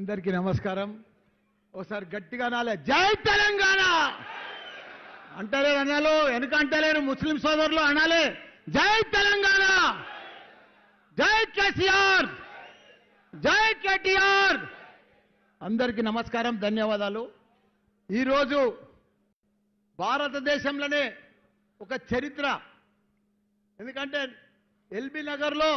అందరికీ నమస్కారం ఒకసారి గట్టిగా నాలే జై తెలంగాణ అంటలేరు అనాలు వెనుక అంటలేరు ముస్లిం సోదరులు అనాలే జై తెలంగాణ జై కేసీఆర్ జై కేటీఆర్ అందరికీ నమస్కారం ధన్యవాదాలు ఈరోజు భారతదేశంలోనే ఒక చరిత్ర ఎందుకంటే ఎల్బీ నగర్లో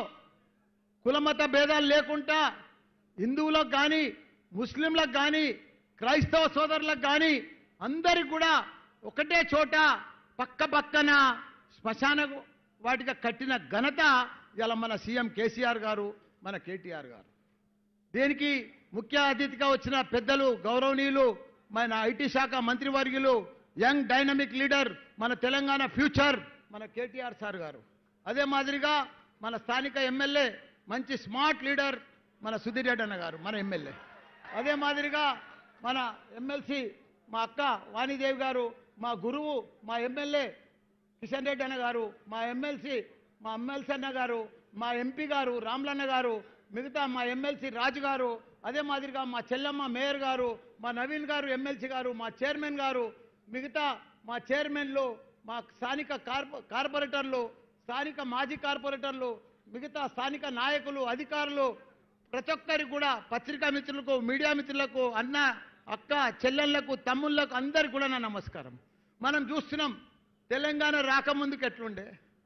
కులమత భేదాలు లేకుండా హిందువులకు కానీ ముస్లింలకు కానీ క్రైస్తవ సోదరులకు కానీ అందరికి కూడా ఒకటే చోట పక్క పక్కన శ్మశాన వాటిగా కట్టిన ఘనత ఇలా మన సీఎం కేసీఆర్ గారు మన కేటీఆర్ గారు దీనికి ముఖ్య అతిథిగా వచ్చిన పెద్దలు గౌరవనీయులు మన ఐటీ శాఖ మంత్రివర్యులు యంగ్ డైనమిక్ లీడర్ మన తెలంగాణ ఫ్యూచర్ మన కేటీఆర్ సార్ గారు అదే మాదిరిగా మన స్థానిక ఎమ్మెల్యే మంచి స్మార్ట్ లీడర్ మన సుధీర్ రెడ్డి అన్న గారు మన ఎమ్మెల్యే అదే మాదిరిగా మన ఎమ్మెల్సీ మా అక్క వాణిదేవి గారు మా గురువు మా ఎమ్మెల్యే కిషన్ రెడ్డి అన్న గారు మా ఎమ్మెల్సీ మా ఎమ్మెల్సీ అన్న గారు మా ఎంపీ గారు రామ్లన్న గారు మిగతా మా ఎమ్మెల్సీ రాజు గారు అదే మాదిరిగా మా చెల్లమ్మ మేయర్ గారు మా నవీన్ గారు ఎమ్మెల్సీ గారు మా చైర్మన్ గారు మిగతా మా చైర్మన్లు మా స్థానిక కార్పొ కార్పొరేటర్లు స్థానిక మాజీ కార్పొరేటర్లు మిగతా స్థానిక నాయకులు అధికారులు ప్రతి ఒక్కరికి కూడా పత్రికా మిత్రులకు మీడియా మిత్రులకు అన్న అక్క చెల్లెళ్లకు తమ్ముళ్లకు అందరికి కూడా నా నమస్కారం మనం చూస్తున్నాం తెలంగాణ రాకముందుకు ఎట్లుండే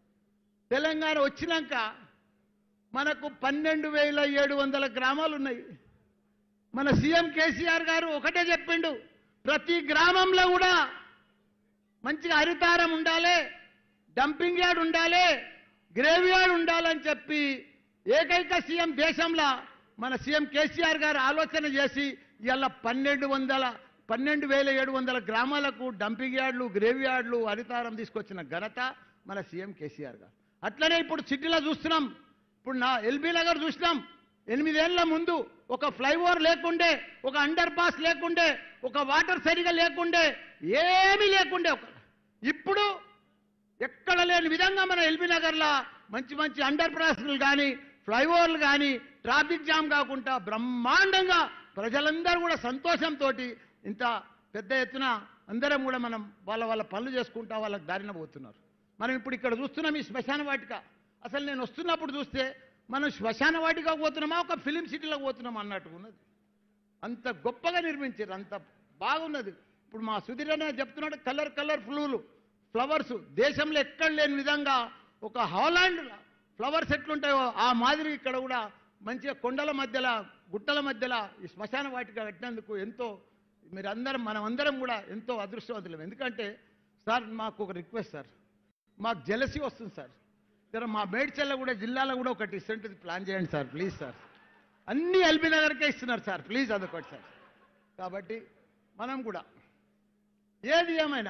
తెలంగాణ వచ్చినాక మనకు పన్నెండు వేల ఏడు వందల గ్రామాలు ఉన్నాయి మన సీఎం కేసీఆర్ గారు ఒకటే చెప్పిండు ప్రతి గ్రామంలో కూడా మంచిగా హరితారం ఉండాలి డంపింగ్ యార్డ్ ఉండాలి గ్రేవ్ యార్డ్ ఉండాలని చెప్పి ఏకైక సీఎం దేశంలో మన సీఎం కేసీఆర్ గారు ఆలోచన చేసి ఇలా పన్నెండు వందల పన్నెండు వేల ఏడు వందల గ్రామాలకు డంపింగ్ యార్డ్లు గ్రేవ్ యార్డ్లు హరితారం తీసుకొచ్చిన ఘనత మన సీఎం కేసీఆర్ గారు అట్లనే ఇప్పుడు సిటీలో చూస్తున్నాం ఇప్పుడు నా ఎల్బీ నగర్ చూసినాం ఎనిమిదేళ్ల ముందు ఒక ఫ్లైఓవర్ లేకుండే ఒక అండర్ పాస్ లేకుండే ఒక వాటర్ సరిగా లేకుండే ఏమీ లేకుండే ఒక ఇప్పుడు ఎక్కడ లేని విధంగా మన ఎల్బీ నగర్లో మంచి మంచి అండర్ పాస్లు కానీ ఫ్లైఓవర్లు కానీ ట్రాఫిక్ జామ్ కాకుండా బ్రహ్మాండంగా ప్రజలందరూ కూడా సంతోషంతో ఇంత పెద్ద ఎత్తున అందరం కూడా మనం వాళ్ళ వాళ్ళ పనులు చేసుకుంటా వాళ్ళకి దారిన పోతున్నారు మనం ఇప్పుడు ఇక్కడ చూస్తున్నాం ఈ శ్మశాన వాటిక అసలు నేను వస్తున్నప్పుడు చూస్తే మనం శ్మశాన వాటిక పోతున్నామా ఒక ఫిలిం సిటీలో పోతున్నామా అన్నట్టు ఉన్నది అంత గొప్పగా నిర్మించారు అంత బాగున్నది ఇప్పుడు మా సుధీర్ అనే చెప్తున్నాడు కలర్ కలర్ ఫ్లూలు ఫ్లవర్స్ దేశంలో ఎక్కడ లేని విధంగా ఒక హాలాండ్ ఫ్లవర్స్ ఎట్లుంటాయో ఆ మాదిరి ఇక్కడ కూడా మంచిగా కొండల మధ్యలో గుట్టల మధ్యలో ఈ శ్మశాన వాటిక కట్టినందుకు ఎంతో మీరందరం మనం అందరం కూడా ఎంతో అదృష్టవంతులం ఎందుకంటే సార్ మాకు ఒక రిక్వెస్ట్ సార్ మాకు జలసి వస్తుంది సార్ ఇక్కడ మా మేడ్చల్ల కూడా జిల్లాలో కూడా ఒకటి ఇస్తుంటుంది ప్లాన్ చేయండి సార్ ప్లీజ్ సార్ అన్ని ఎల్బీ నగర్కే ఇస్తున్నారు సార్ ప్లీజ్ అదొకటి సార్ కాబట్టి మనం కూడా ఏది ఏమైనా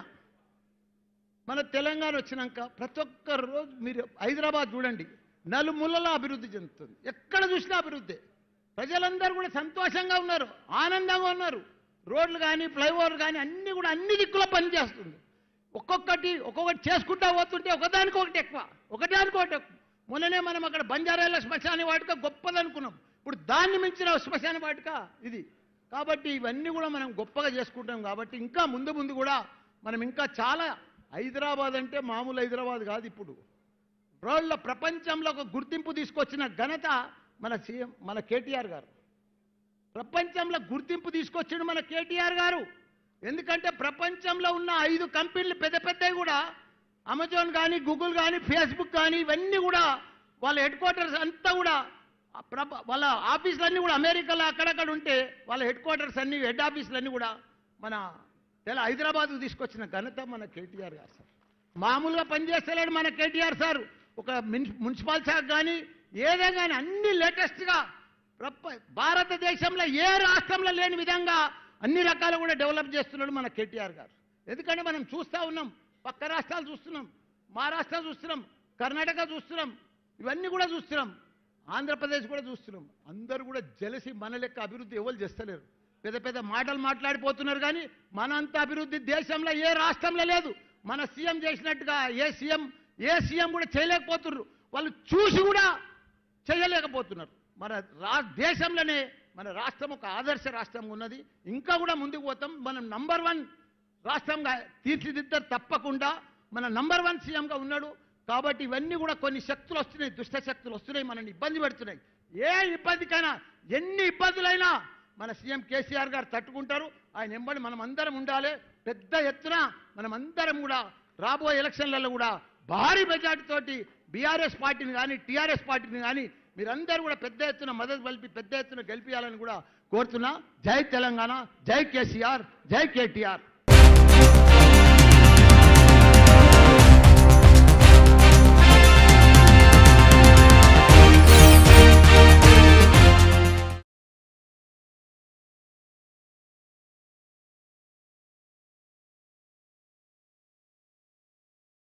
మన తెలంగాణ వచ్చినాక ప్రతి ఒక్క రోజు మీరు హైదరాబాద్ చూడండి నలుమూలలో అభివృద్ధి చెందుతుంది ఎక్కడ చూసినా అభివృద్ధి ప్రజలందరూ కూడా సంతోషంగా ఉన్నారు ఆనందంగా ఉన్నారు రోడ్లు కానీ ఫ్లైఓవర్లు కానీ అన్ని కూడా అన్ని దిక్కుల పనిచేస్తుంది ఒక్కొక్కటి ఒక్కొక్కటి చేసుకుంటా పోతుంటే ఒకదానికి ఒకటి ఎక్కువ ఒకదానికి ఒకటి ఎక్కువ మొన్ననే మనం అక్కడ బంజారాల శ్మశాన వాటిక గొప్పదనుకున్నాం ఇప్పుడు దాన్ని మించిన శ్మశాన వాటిక ఇది కాబట్టి ఇవన్నీ కూడా మనం గొప్పగా చేసుకుంటాం కాబట్టి ఇంకా ముందు ముందు కూడా మనం ఇంకా చాలా హైదరాబాద్ అంటే మామూలు హైదరాబాద్ కాదు ఇప్పుడు వరల్డ్లో ప్రపంచంలో ఒక గుర్తింపు తీసుకొచ్చిన ఘనత మన సీఎం మన కేటీఆర్ గారు ప్రపంచంలో గుర్తింపు తీసుకొచ్చిండు మన కేటీఆర్ గారు ఎందుకంటే ప్రపంచంలో ఉన్న ఐదు కంపెనీలు పెద్ద పెద్దవి కూడా అమెజాన్ కానీ గూగుల్ కానీ ఫేస్బుక్ కానీ ఇవన్నీ కూడా వాళ్ళ హెడ్ క్వార్టర్స్ అంతా కూడా ఆ ప్రప- వాళ్ళ ఆఫీసులన్నీ కూడా అమెరికాలో అక్కడక్కడ ఉంటే వాళ్ళ హెడ్ క్వార్టర్స్ అన్ని హెడ్ ఆఫీసులన్నీ కూడా మన తెల హైదరాబాద్కు తీసుకొచ్చిన ఘనత మన కేటీఆర్ గారు సార్ మామూలుగా పనిచేస్తలేడు మన కేటీఆర్ సార్ ఒక మున్సి- మున్సిపల్ శాఖ కానీ ఏదే కానీ అన్ని లేటెస్ట్గా ప్రప భారతదేశంలో ఏ రాష్ట్రంలో లేని విధంగా అన్ని రకాలు కూడా డెవలప్ చేస్తున్నాడు మన కేటీఆర్ గారు ఎందుకంటే మనం చూస్తూ ఉన్నాం పక్క రాష్ట్రాలు చూస్తున్నాం మహారాష్ట్ర చూస్తున్నాం కర్ణాటక చూస్తున్నాం ఇవన్నీ కూడా చూస్తున్నాం ఆంధ్రప్రదేశ్ కూడా చూస్తున్నాం అందరూ కూడా జలసి మన లెక్క అభివృద్ధి ఎవరు చేస్తలేరు పెద్ద పెద్ద మాటలు మాట్లాడిపోతున్నారు కానీ మనంత అభివృద్ధి దేశంలో ఏ రాష్ట్రంలో లేదు మన సీఎం చేసినట్టుగా ఏ సీఎం ఏ సీఎం కూడా చేయలేకపోతున్నారు వాళ్ళు చూసి కూడా చేయలేకపోతున్నారు మన రా దేశంలోనే మన రాష్ట్రం ఒక ఆదర్శ రాష్ట్రంగా ఉన్నది ఇంకా కూడా ముందుకు పోతాం మనం నంబర్ వన్ రాష్ట్రంగా తీర్చిదిద్దరు తప్పకుండా మన నంబర్ వన్ సీఎంగా ఉన్నాడు కాబట్టి ఇవన్నీ కూడా కొన్ని శక్తులు వస్తున్నాయి దుష్ట శక్తులు వస్తున్నాయి మనల్ని ఇబ్బంది పెడుతున్నాయి ఏ ఇబ్బందికైనా ఎన్ని ఇబ్బందులైనా మన సీఎం కేసీఆర్ గారు తట్టుకుంటారు ఆయన ఎంబడి మనం అందరం ఉండాలి పెద్ద ఎత్తున మనం అందరం కూడా రాబోయే ఎలక్షన్లలో కూడా భారీ మెజార్టీతోటి బీఆర్ఎస్ పార్టీని కానీ టీఆర్ఎస్ పార్టీని కానీ మీరందరూ కూడా పెద్ద ఎత్తున మద్దతు కలిపి పెద్ద ఎత్తున గెలిపించాలని కూడా కోరుతున్నా జై తెలంగాణ జై కేసీఆర్ జై కేటీఆర్